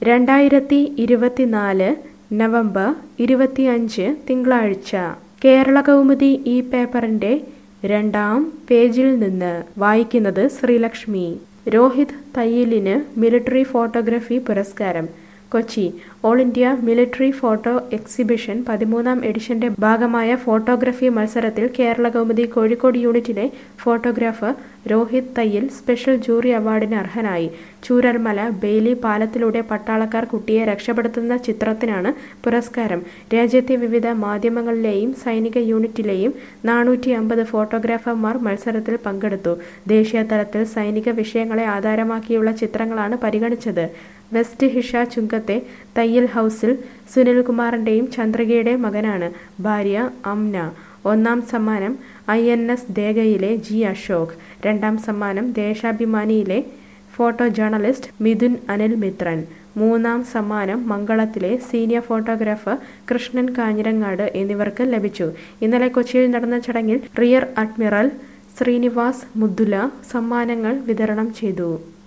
രണ്ടായിരത്തി ഇരുപത്തിനാല് നവംബർ ഇരുപത്തിയഞ്ച് തിങ്കളാഴ്ച കേരള കൗമുദി ഈ പേപ്പറിന്റെ രണ്ടാം പേജിൽ നിന്ന് വായിക്കുന്നത് ശ്രീലക്ഷ്മി രോഹിത് തയ്യിലിന് മിലിറ്ററി ഫോട്ടോഗ്രഫി പുരസ്കാരം Kochi all India military photo exhibition പതിമൂന്നാം എഡിഷന്റെ ഭാഗമായ ഫോട്ടോഗ്രഫി മത്സരത്തിൽ കേരള കൗമുദി കോഴിക്കോട് യൂണിറ്റിലെ photographer Rohit Thayyil special jury അവാർഡിന് അർഹനായി ചൂരൽമല ബെയിലി പാലത്തിലൂടെ പട്ടാളക്കാർ കുട്ടിയെ രക്ഷപ്പെടുത്തുന്ന ചിത്രത്തിനാണ് പുരസ്കാരം രാജ്യത്തെ വിവിധ മാധ്യമങ്ങളിലെയും സൈനിക യൂണിറ്റിലെയും നാനൂറ്റി അമ്പത് ഫോട്ടോഗ്രാഫർമാർ മത്സരത്തിൽ പങ്കെടുത്തു ദേശീയ തലത്തിൽ സൈനിക വിഷയങ്ങളെ ആധാരമാക്കിയുള്ള ചിത്രങ്ങളാണ് പരിഗണിച്ചത് വെസ്റ്റ് ഹിഷ ചുങ്കത്തെ തയ്യൽ ഹൗസിൽ സുനിൽകുമാറിന്റെയും ചന്ദ്രികയുടെയും മകനാണ് ഭാര്യ അംന ഒന്നാം സമ്മാനം ഐ എൻ എസ് ദേഗയിലെ ജി അശോക് രണ്ടാം സമ്മാനം ദേശാഭിമാനിയിലെ ഫോട്ടോ ജേർണലിസ്റ്റ് മിഥുൻ അനിൽ മിത്രൻ മൂന്നാം സമ്മാനം മംഗളത്തിലെ സീനിയർ ഫോട്ടോഗ്രാഫർ കൃഷ്ണൻ കാഞ്ഞിരങ്ങാട് എന്നിവർക്ക് ലഭിച്ചു ഇന്നലെ കൊച്ചിയിൽ നടന്ന ചടങ്ങിൽ റിയർ അഡ്മിറൽ ശ്രീനിവാസ് മുദ്ദുല സമ്മാനങ്ങൾ വിതരണം ചെയ്തു